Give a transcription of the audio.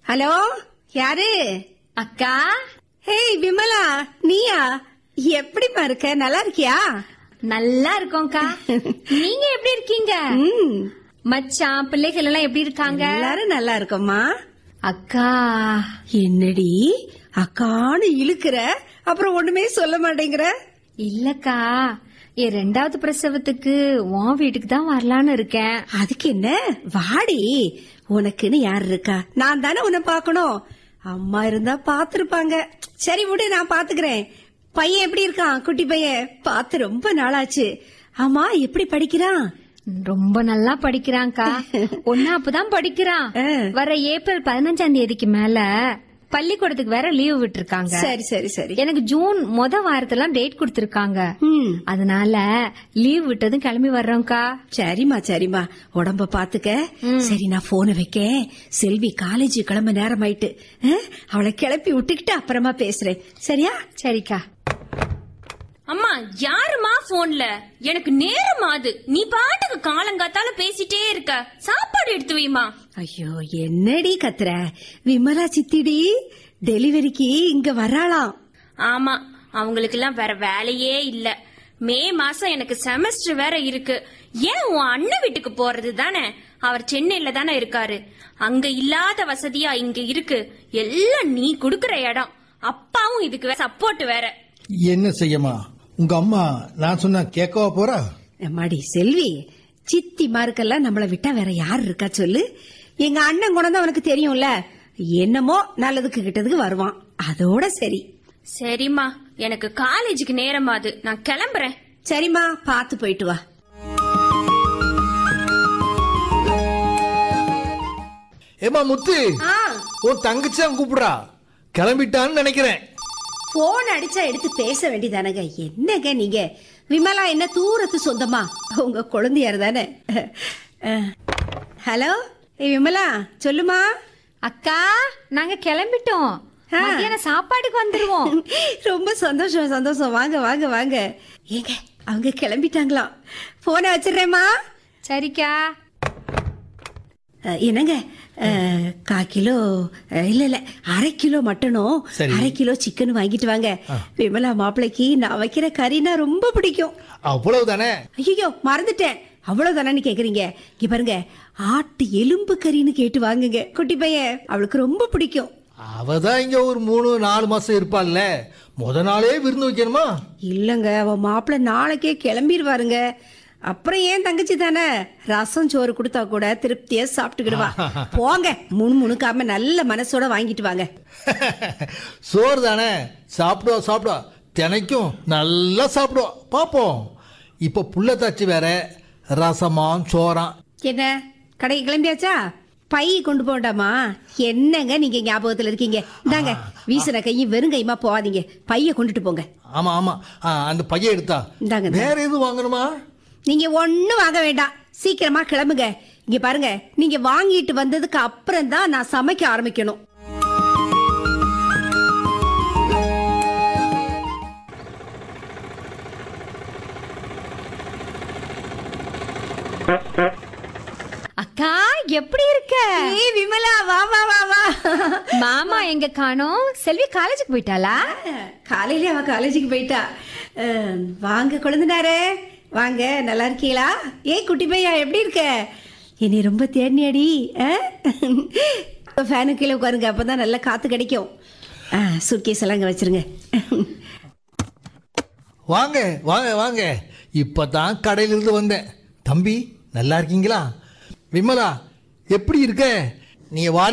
Hello யாரு அக்கா hey Vimala நீயா எப்படிமா இருக்க நல்லா இருக்கியா நல்லா இருக்கோம்க்கா நீங்க எப்படி இருக்கீங்க ம் மச்சான் பிள்ளைகள் எல்லாம் எப்படி இருக்காங்க எல்லாரும் நல்லா இருக்கோம்மா அக்கா என்னடி அக்கான்னு இழுக்கிற அப்புறம் ஒண்ணுமே சொல்ல மாட்டேங்கிற இல்லக்கா என் ரெண்டாவது பிரசவத்துக்கு உன் வீட்டுக்கு தான் வரலான்னு இருக்கேன் அதுக்கு என்ன வாடி உனக்குன்னு யார் இருக்கா நான் தானே உன்னை பார்க்கணும் அம்மா இருந்தா பாத்துருப்பாங்க சரி விடு நான் பாத்துக்கிறேன் பையன் எப்படி இருக்கான் குட்டி பையன் பார்த்து ரொம்ப நாளாச்சு ஆமா எப்படி படிக்கிறான் ரொம்ப நல்லா படிக்கிறான்க்கா ஒன்னாப்புதான் படிக்கிறான் ஆ. வர ஏப்ரல் பதினஞ்சாம் தேதிக்கு மேல பள்ளிக்கூடத்துக்கு வேற லீவ் விட்டுருக்காங்க சரி சரி சரி எனக்கு ஜூன் மொத வாரத்துல டேட் கொடுத்திருக்காங்க ம் அதனால லீவ் விட்டதும் கிளம்பி வர்றோம்க்கா சரிம்மா சரிம்மா உடம்ப பாத்துக்க சரி நான் போனை வைக்கேன் செல்வி காலேஜ் கிளம்ப நேரம் ஆயிட்டு அஹ், அவளை கிளப்பி விட்டுக்கிட்டு அப்புறமா பேசுறேன் சரியா சரிக்கா அம்மா யாருமா போன்ல எனக்கு நேரமாது நீ பாட்டுக்கு காலங்காத்தால பேசிட்டே இருக்க சாப்பாடு எடுத்து வைமா ஐயோ என்னடி கத்துற விமலா சித்திடி டெலிவரிக்கு இங்க வராளாம் ஆமா அவங்களுக்கு எல்லாம் வேற வேலையே இல்ல மே மாசம் எனக்கு செமஸ்டர் வேற இருக்கு ஏன் உன் அண்ணன் வீட்டுக்கு போறது தானே அவர் சென்னையில தானே இருக்காரு அங்க இல்லாத வசதியா இங்க இருக்கு எல்லாம் நீ குடுக்கற இடம் அப்பாவும் இதுக்கு சப்போர்ட் வேற என்ன செய்யமா உங்க அம்மா நான் சொன்னா கேட்கவா போறா எம்மாடி செல்வி சித்தி மாருக்கெல்லாம் நம்மளை விட்டா வேற யார் இருக்கா சொல்லு எங்க அண்ணன் குணம் தான் உனக்கு தெரியும்ல என்னமோ நல்லதுக்கு கிட்டதுக்கு வருவான் அதோட சரி சரிம்மா எனக்கு காலேஜுக்கு நேரமாது நான் கிளம்புறேன் சரிம்மா பாத்து போயிட்டு வா ஏமா முத்து ஆ உன் தங்கச்சி தான் கூப்பிடுறா கிளம்பிட்டான்னு நினைக்கிறேன் போன் அடிச்சா எடுத்து பேச வேண்டியதானங்க என்னங்க நீங்க விமலா என்ன தூரத்து சொந்தமா உங்க குழந்தையார் தானே அஹ், ஹலோ ஏய் விமலா சொல்லுமா அக்கா நாங்க கிளம்பிட்டோம் மத்தியானம் சாப்பாடுக்கு வந்துருவோம் ரொம்ப சந்தோஷம் சந்தோஷம் வாங்க வாங்க வாங்க ஏங்க அவங்க கிளம்பிட்டாங்களாம் போனை வச்சிடுறேம்மா சரிக்கா அஹ், என்னங்க அஹ், கா கிலோ அஹ், இல்ல இல்ல அரை கிலோ மட்டனும் சரி. அரை கிலோ சிக்கன் வாங்கிட்டு வாங்க விமலா மாப்பிளைக்கு நான் வைக்கிற கறினா ரொம்ப பிடிக்கும் அவ்வளவு தானே ஐயோ மறந்துட்டேன் அவ்வளவுதானு கேக்குறீங்க இங்க பாருங்க ஆட்டு எலும்பு கறின்னு கேட்டு வாங்குங்க குட்டி பையன் அவளுக்கு ரொம்ப பிடிக்கும் அவ தான் இங்க ஒரு மூணு நாலு மாசம் இருப்பாள்ல முத நாளே விருந்து வைக்கணுமா இல்லங்க அவ மாப்பிள்ளை நாளைக்கே கிளம்பிடுவாருங்க அப்புறம் ஏன் தங்கச்சி தானே ரசம் சோறு கொடுத்தா கூட திருப்தியா சாப்பிட்டுக்கிடுவா போங்க முணு முணுக்காம நல்ல மனசோட வாங்கிட்டு வாங்க சோறு தானே சாப்பிடுவா சாப்பிடுவா தினைக்கும் நல்லா சாப்பிடுவா பாப்போம் இப்போ புள்ளத்தாச்சி வேற ரசமாம் சோறாம் என்ன கடைக்கு கிளம்பியாச்சா பை கொண்டு போண்டாமா என்னங்க நீங்க ஞாபகத்துல இருக்கீங்க இந்தாங்க வீசுன கையும் வெறும் கையுமா போகாதீங்க பைய கொண்டுட்டு போங்க ஆமா ஆமா ஆ, அந்த பையன் எடுத்தா இந்தாங்க, இந்தாங்க. வேற எதுவும் வாங்கணுமா நீங்க ஒண்ணும் வாங்க வேண்டாம் சீக்கிரமா கிளம்புங்க இங்க பாருங்க நீங்க வாங்கிட்டு வந்ததுக்கு அப்புறம் தான் நான் சமைக்க ஆரம்பிக்கணும் அக்கா எப்படி இருக்க ஏய் விமலா வா வா வா வா மாமா எங்க காணோம் செல்வி காலேஜுக்கு போயிட்டாளா காலையில அவ காலேஜுக்கு போயிட்டா அஹ், வாங்க குழந்தைனாரே வாங்க நல்லா இருக்கீங்களா ஏய் குட்டி பையா எப்படி இருக்க என்னை ரொம்ப தேடினியாடி ஃபேனு கீழே உட்காருங்க அப்பதான் நல்லா காத்து கிடைக்கும் சுட்கேஸ் எல்லாம் இங்க வச்சிருங்க வாங்க வாங்க வாங்க இப்பதான் கடையிலிருந்து வந்தேன் தம்பி நல்லா இருக்கீங்களா விமலா எப்படி இருக்க நீங்க வாரி